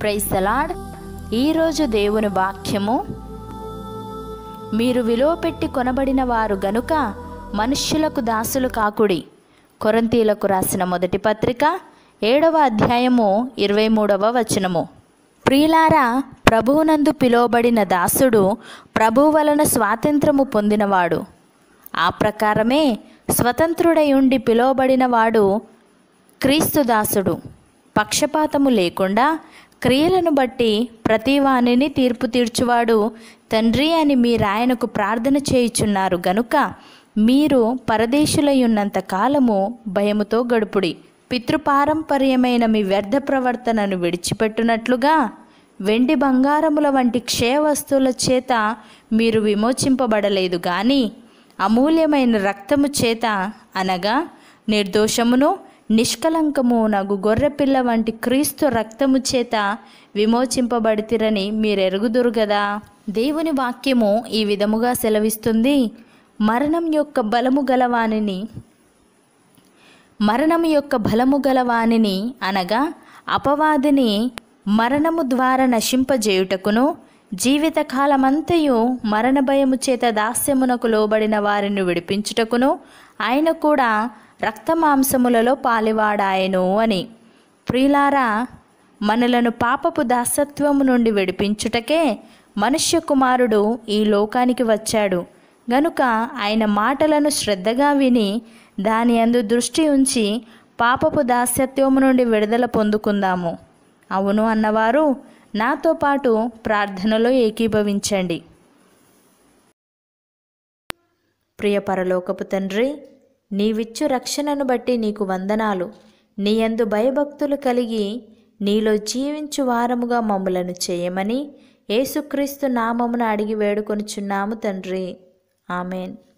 praise the Lord ఈరోజు దేవుని వాక్యము మీరు విలువ పెట్టి కొనబడిన వారు గనుక మనుష్యులకు దాసులు కాకుడి కొరంతీలకు రాసిన మొదటి పత్రిక ఏడవ అధ్యాయము ఇరవై మూడవ వచనము ప్రియులారా ప్రభువునందు పిలువబడిన దాసుడు ప్రభువు వలన స్వాతంత్రము పొందినవాడు ఆ ప్రకారమే స్వతంత్రుడై ఉండి పిలువబడినవాడు క్రీస్తు దాసుడు పక్షపాతము లేకుండా క్రియలను బట్టి ప్రతివానిని తీర్పు తీర్చువాడు తండ్రి అని మీరాయనకు ప్రార్థన చేయుచున్నారు గనుక మీరు పరదేశులై ఉన్నంత కాలము భయముతో గడుపుడి పితృపారంపర్యమైన మీ వ్యర్థ ప్రవర్తనను విడిచిపెట్టునట్లుగా వెండి బంగారముల వంటి క్షయ వస్తువుల చేత మీరు విమోచింపబడలేదు గాని అమూల్యమైన రక్తము చేత అనగా నిర్దోషమును నిష్కలంకము నగు గొర్రెపిల్ల వంటి క్రీస్తు రక్తము చేత విమోచింపబడితిరని మీరెరుగుదురు గదా దేవుని వాక్యము ఈ విధముగా సెలవిస్తుంది మరణం యొక్క బలము గలవానిని మరణము యొక్క బలము గలవానిని అనగా అపవాదిని మరణము ద్వారా నశింపజేయుటకును జీవితకాలమంతయు మరణ భయము చేత దాస్యమునకు లోబడిన వారిని విడిపించుటకును ఆయన కూడా రక్తమాంసములలో పాలివాడాయను అని ప్రియులారా మనలను పాపపు దాసత్వము నుండి విడిపించుటకే మనుష్య కుమారుడు ఈ లోకానికి వచ్చాడు గనుక ఆయన మాటలను శ్రద్ధగా విని దాని అందు దృష్టి ఉంచి పాపపు దాస్యత్వము నుండి విడుదల పొందుకుందాము అవును అన్నవారు నాతో పాటు ప్రార్థనలో ఏకీభవించండి ప్రియ పరలోకపు తండ్రి నీవిచ్చు రక్షణను బట్టి నీకు వందనాలు నీయందు భయభక్తులు కలిగి నీలో జీవించు వారముగా మమ్ములను చేయమని యేసుక్రీస్తు నామమున అడిగి వేడుకొనుచున్నాము తండ్రి ఆమెన్